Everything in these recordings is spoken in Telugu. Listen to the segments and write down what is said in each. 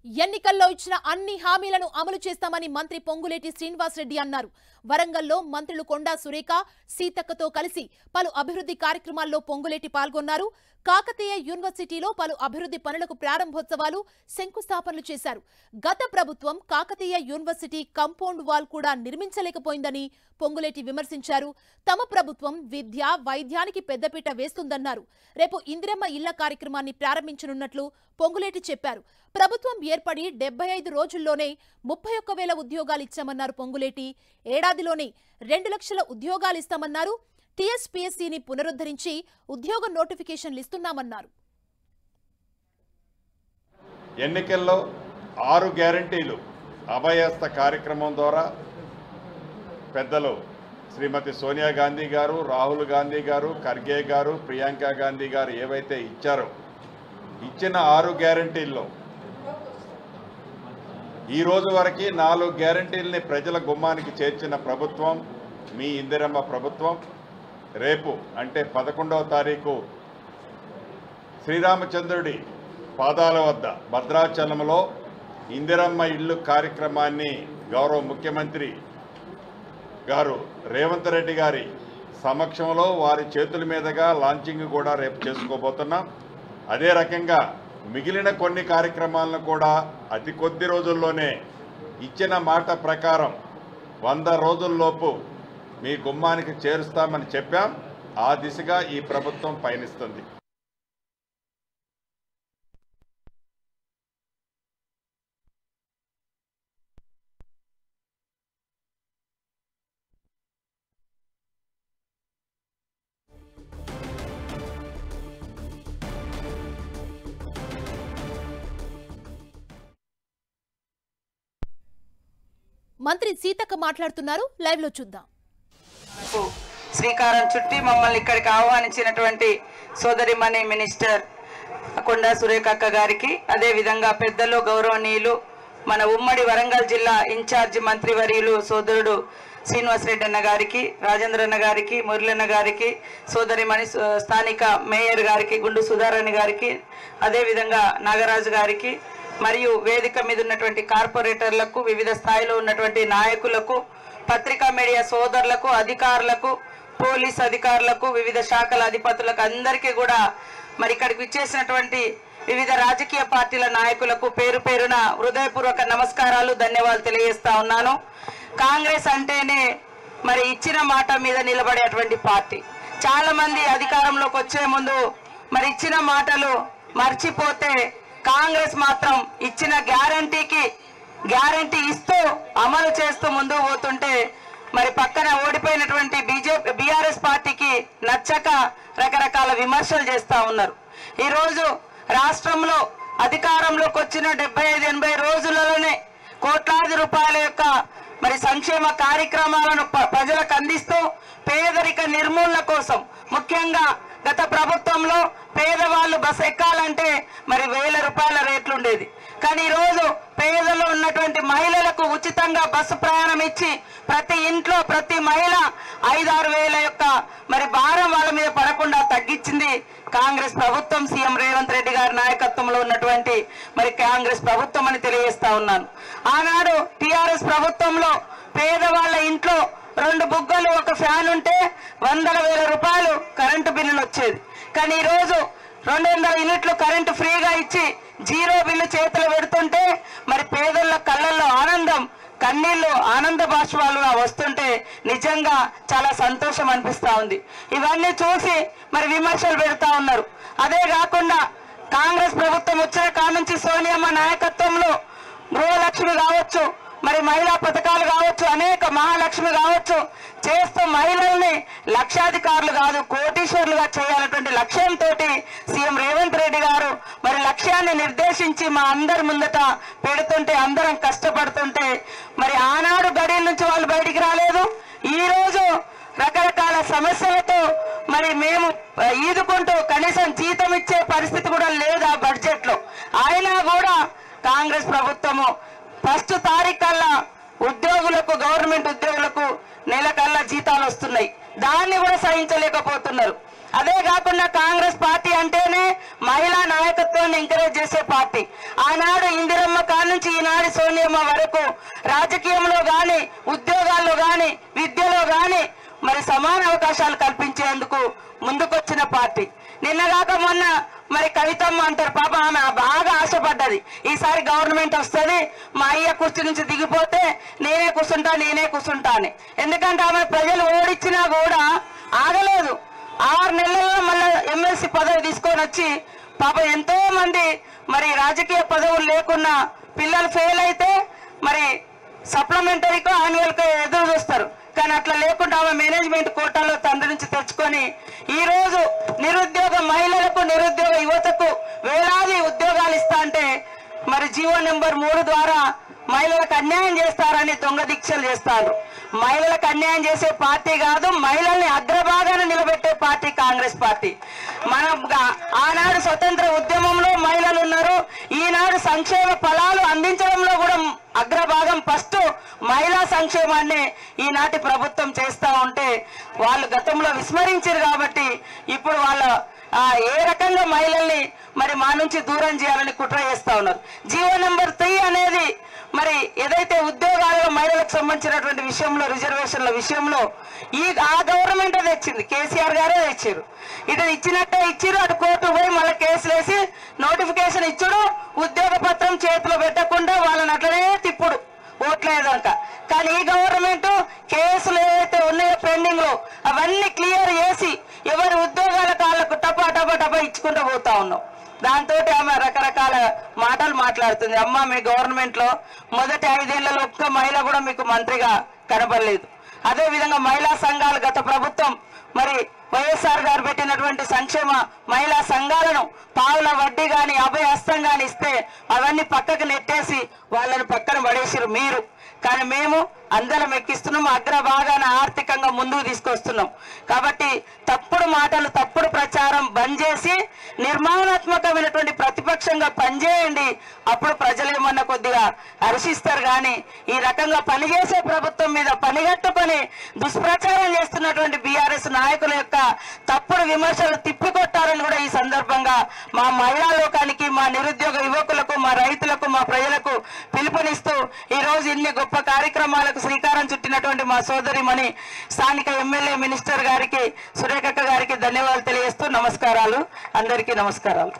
ఎన్నికల్లో ఇచ్చిన అన్ని హామీలను అమలు చేస్తామని మంత్రి పొంగులేటి శ్రీనివాసరెడ్డి అన్నారు వరంగల్లో మంత్రులు కొండా సురేఖ సీతక్కతో కలిసి పలు అభివృద్ధి కార్యక్రమాల్లో పొంగులేటి పాల్గొన్నారు కాకతీయ యూనివర్సిటీలో పలు అభివృద్ధి పనులకు ప్రారంభోత్సవాలు శంకుస్థాపనలు చేశారు గత ప్రభుత్వం కాకతీయ యూనివర్సిటీ కంపౌండ్ వాల్ కూడా నిర్మించలేకపోయిందని పొంగులేటి విమర్శించారు తమ ప్రభుత్వం విద్య వైద్యానికి పెద్దపీట వేస్తుందన్నారు రేపు ఇందిరమ్మ ఇళ్ల కార్యక్రమాన్ని ప్రారంభించనున్నట్లు పొంగులేటి చెప్పారు ప్రభుత్వం ఏర్పడి డెబ్బై ఐదు రోజుల్లోనే ముప్పై ఒక్క వేల ఉద్యోగాలు ఇచ్చామన్నారు పొంగులేటి ఏడాదిలోనే రెండు లక్షల ఉద్యోగాలు ఇస్తామన్నారు టీఎస్పీఎస్సీని పునరుద్ధరించి ఉద్యోగ నోటిఫికేషన్లు ఇస్తున్నామన్నారు ఎన్నికల్లో ఆరు గ్యారంటీలు అభయస్త కార్యక్రమం ద్వారా పెద్దలు శ్రీమతి సోనియా గాంధీ గారు రాహుల్ గాంధీ గారు ఖర్గే గారు ప్రియాంక గాంధీ గారు ఏవైతే ఇచ్చారో ఇచ్చిన ఆరు గ్యారంటీల్లో ఈ రోజు వరకు నాలుగు గ్యారంటీల్ని ప్రజల గుమ్మానికి చేర్చిన ప్రభుత్వం మీ ఇందిరమ్మ ప్రభుత్వం రేపు అంటే పదకొండవ తారీఖు శ్రీరామచంద్రుడి పాదాల వద్ద భద్రాచలంలో ఇందిరమ్మ ఇల్లు కార్యక్రమాన్ని గౌరవ ముఖ్యమంత్రి గారు రేవంత్ రెడ్డి గారి సమక్షంలో వారి చేతుల మీదుగా లాంచింగ్ కూడా రేపు చేసుకోబోతున్నాం అదే రకంగా మిగిలిన కొన్ని కార్యక్రమాలను కూడా అతి కొద్ది రోజుల్లోనే ఇచ్చిన మాట ప్రకారం వంద రోజుల్లోపు మీ గుమ్మానికి చేరుస్తామని చెప్పాం ఆ దిశగా ఈ ప్రభుత్వం పయనిస్తుంది మంత్రి సీతక్క మాట్లాడుతున్నారు లైవ్ లో చూద్దాం కు శ్రీకారం చుట్టి మమ్మల్ని ఇక్కడికి ఆహ్వానించినటువంటి సోదరిమణి మినిస్టర్ కొండా సురేఖక్క గారికి అదే విధంగా పెద్దలు గౌరవనీయులు మన ఉమ్మడి వరంగల్ జిల్లా ఇన్ఛార్జి మంత్రివర్యులు సోదరుడు శ్రీనివాసరెడ్డి అన్న గారికి రాజేంద్ర అన్న గారికి మురళన్న గారికి సోదరిమణి సు- స్థానిక మేయర్ గారికి గుండు సుధారాణి గారికి అదే విధంగా నాగరాజు గారికి మరియు వేదిక మీద ఉన్నటువంటి కార్పొరేటర్లకు వివిధ స్థాయిలో ఉన్నటువంటి నాయకులకు పత్రికా మీడియా సోదరులకు అధికారులకు పోలీస్ అధికారులకు వివిధ శాఖల అధిపతులకు అందరికీ కూడా మరి ఇక్కడికి విచ్చేసినటువంటి వివిధ రాజకీయ పార్టీల నాయకులకు పేరు పేరున హృదయపూర్వక నమస్కారాలు ధన్యవాదాలు తెలియజేస్తా ఉన్నాను కాంగ్రెస్ అంటేనే మరి ఇచ్చిన మాట మీద నిలబడేటువంటి పార్టీ చాలా మంది అధికారంలోకి వచ్చే ముందు మరి ఇచ్చిన మాటలు మర్చిపోతే కాంగ్రెస్ మాత్రం ఇచ్చిన గ్యారంటీకి గ్యారంటీ ఇస్తూ అమలు చేస్తూ ముందుకు పోతుంటే మరి పక్కన ఓడిపోయినటువంటి బీజేపీ బీఆర్ఎస్ పార్టీకి నచ్చక రకరకాల విమర్శలు చేస్తా ఉన్నారు ఈ రోజు రాష్ట్రంలో అధికారంలోకి వచ్చిన డెబ్బై ఐదు ఎనభై రోజులలోనే కోట్లాది రూపాయల యొక్క మరి సంక్షేమ కార్యక్రమాలను ప- ప్రజలకు అందిస్తూ పేదరిక నిర్మూలన కోసం ముఖ్యంగా గత ప్రభుత్వంలో పేదవాళ్ళు బస్ ఎక్కాలంటే మరి వేల రూపాయల రేట్లు ఉండేది కానీ ఈ రోజు పేదలో ఉన్నటువంటి మహిళలకు ఉచితంగా బస్సు ప్రయాణం ఇచ్చి ప్రతి ఇంట్లో ప్రతి మహిళ ఐదారు వేల యొక్క మరి భారం వాళ్ళ మీద పడకుండా తగ్గించింది కాంగ్రెస్ ప్రభుత్వం సీఎం రేవంత్ రెడ్డి గారి నాయకత్వంలో ఉన్నటువంటి మరి కాంగ్రెస్ ప్రభుత్వం అని తెలియజేస్తా ఉన్నాను ఆనాడు టిఆర్ఎస్ ప్రభుత్వంలో పేదవాళ్ళ ఇంట్లో రెండు బుగ్గలు ఒక ఫ్యాన్ ఉంటే వందల వేల రూపాయలు కరెంటు బిల్లులు వచ్చేది కానీ ఈ రోజు రెండు వందల యూనిట్లు కరెంటు ఫ్రీగా ఇచ్చి జీరో బిల్లు చేతులు పెడుతుంటే మరి పేదల కళ్ళల్లో ఆనందం కన్నీళ్లు ఆనంద బాష్పాలు వస్తుంటే నిజంగా చాలా సంతోషం అనిపిస్తా ఉంది ఇవన్నీ చూసి మరి విమర్శలు పెడతా ఉన్నారు అదే కాకుండా కాంగ్రెస్ ప్రభుత్వం వచ్చిన కాడ నుంచి సోనియమ్మ నాయకత్వంలో గృహలక్ష్మి కావచ్చు మరి మహిళా పథకాలు కావచ్చు అనేక మహాలక్ష్మి కావచ్చు చేస్తూ మహిళల్ని లక్షాధికారులు కాదు కోటీశ్వరులుగా చేయాలన్నటువంటి లక్ష్యంతో సీఎం రేవంత్ రెడ్డి గారు మరి లక్ష్యాన్ని నిర్దేశించి మా అందరి ముందట పెడుతుంటే అందరం కష్టపడుతుంటే మరి ఆనాడు గడియల నుంచి వాళ్ళు బయటికి రాలేదు ఈ రోజు రకరకాల సమస్యలతో మరి మేము ఆ, ఈదుకుంటూ కనీసం జీతం ఇచ్చే పరిస్థితి కూడా లేదు ఆ బడ్జెట్ లో అయినా కూడా కాంగ్రెస్ ప్రభుత్వము ఫస్ట్ తారీఖు కల్లా ఉద్యోగులకు గవర్నమెంట్ ఉద్యోగులకు నెల కల్లా జీతాలు వస్తున్నాయి దాన్ని కూడా సహించలేకపోతున్నారు అదే కాకుండా కాంగ్రెస్ పార్టీ అంటేనే మహిళా నాయకత్వాన్ని ఎంకరేజ్ చేసే పార్టీ ఆనాడు ఇందిరమ్మ కానుక కాడి నుంచి ఈనాడు సోనియమ్మ వరకు రాజకీయంలో గాని ఉద్యోగాల్లో గాని విద్యలో గాని మరి సమాన అవకాశాలు కల్పించేందుకు ముందుకొచ్చిన పార్టీ నిన్నగాక మొన్న మరి కవితమ్మ అంటారు పాప ఆమె బాగా ఆశపడ్డది ఈసారి గవర్నమెంట్ వస్తుంది మా అయ్య కుర్చీ నుంచి దిగిపోతే నేనే కూర్చుంటా నేనే కూర్చుంటా అని ఎందుకంటే ఆమె ప్రజలు ఓడించినా కూడా ఆగలేదు ఆరు నెలల్లో మళ్ళీ ఎమ్మెల్సీ పదవి తీసుకొని వచ్చి పాప ఎంతో మంది మరి రాజకీయ పదవులు లేకున్నా పిల్లలు ఫెయిల్ అయితే మరి సప్లిమెంటరీకో యాన్యువల్కో ఎదురు చూస్తారు కానీ అట్లా లేకుండా ఆమె మేనేజ్మెంట్ కోటాలో తండ్రి నుంచి తెచ్చుకొని ఈ రోజు నిరుద్యోగ మహిళలకు నిరుద్యోగ యువతకు వేలాది ఉద్యోగాలు ఇస్తా అంటే మరి జీవో నెంబర్ మూడు ద్వారా మహిళలకు అన్యాయం చేస్తారని దొంగ దీక్షలు చేస్తారు మహిళలకు అన్యాయం చేసే పార్టీ కాదు మహిళల్ని అగ్రభాగాన నిలబెట్టే పార్టీ కాంగ్రెస్ పార్టీ మనం గా- ఆనాడు స్వతంత్ర ఉద్యమంలో మహిళలు ఉన్నారు ఈనాడు సంక్షేమ ఫలాలు అందించడంలో కూడా అగ్రభాగం ఫస్ట్ మహిళా సంక్షేమాన్ని ఈనాటి ప్రభుత్వం చేస్తా ఉంటే వాళ్ళు గతంలో విస్మరించారు కాబట్టి ఇప్పుడు వాళ్ళ ఆ, ఏ రకంగా మహిళల్ని మరి మా నుంచి దూరం చేయాలని కుట్ర చేస్తా ఉన్నారు జీవో నెంబర్ త్రీ అనేది మరి ఏదైతే ఉద్యోగాలలో మహిళలకు సంబంధించినటువంటి విషయంలో రిజర్వేషన్ల విషయంలో ఈ ఆ గవర్నమెంట్ తెచ్చింది కేసీఆర్ గారే తెచ్చారు ఇటు ఇచ్చినట్టే ఇచ్చిరు అటు కోర్టు పోయి మళ్ళీ కేసులు వేసి నోటిఫికేషన్ ఇచ్చుడు ఉద్యోగ పత్రం చేతిలో పెట్టకుండా వాళ్ళని అట్లనే తిప్పుడు ఓట్లేదంక కానీ ఈ గవర్నమెంట్ కేసులు ఏవైతే ఉన్నాయో పెండింగ్ లో అవన్నీ క్లియర్ చేసి ఎవరి ఉద్యోగాల కాళ్ళకు టపా టపా టపా ఇచ్చుకుంటూ పోతా ఉన్నాం దాంతో ఆమె రకరకాల మాటలు మాట్లాడుతుంది అమ్మ మీ గవర్నమెంట్ లో మొదటి ఐదేళ్లలో ఒక్క మహిళ కూడా మీకు మంత్రిగా కనబడలేదు అదే విధంగా మహిళా సంఘాలు గత ప్రభుత్వం మరి వైఎస్ఆర్ గారు పెట్టినటువంటి సంక్షేమ మహిళా సంఘాలను పావుల వడ్డీ గాని అభయ హస్తం గాని ఇస్తే అవన్నీ పక్కకు నెట్టేసి వాళ్ళని పక్కన పడేసిరు మీరు కానీ మేము అందరం ఎక్కిస్తున్నాం అగ్రభాగాన ఆర్థికంగా ముందుకు తీసుకొస్తున్నాం కాబట్టి తప్పుడు మాటలు తప్పుడు ప్రచారం బంద్ చేసి నిర్మాణాత్మకమైనటువంటి ప్రతిపక్షంగా పనిచేయండి అప్పుడు ప్రజలు ఏమన్నా కొద్దిగా హర్షిస్తారు కానీ ఈ రకంగా పనిచేసే ప్రభుత్వం మీద పనిగట్టుకొని దుష్ప్రచారం చేస్తున్నటువంటి బీఆర్ఎస్ నాయకుల యొక్క తప్పుడు విమర్శలు తిప్పికొట్టారని కూడా ఈ సందర్భంగా మా మహిళా లోకానికి మా నిరుద్యోగ యువకులకు మా రైతులకు మా ప్రజలకు పిలుపునిస్తూ ఈ రోజు ఇన్ని గొప్ప కార్యక్రమాలకు శ్రీకారం చుట్టినటువంటి మా సోదరిమణి స్థానిక ఎమ్మెల్యే మినిస్టర్ గారికి సురేఖక్క గారికి ధన్యవాదాలు తెలియజేస్తూ నమస్కారాలు అందరికీ నమస్కారాలు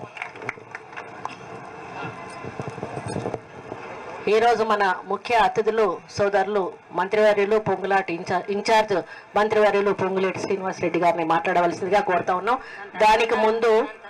ఈరోజు మన ముఖ్య అతిథులు సోదరులు మంత్రివర్యులు పొంగులాటి ఇన్ఛార్జ్ ఇన్ఛార్జ్ మంత్రివర్యులు పొంగులేటి శ్రీనివాస్ రెడ్డి గారిని మాట్లాడవలసిందిగా కోరుతా ఉన్నాం దానికి ముందు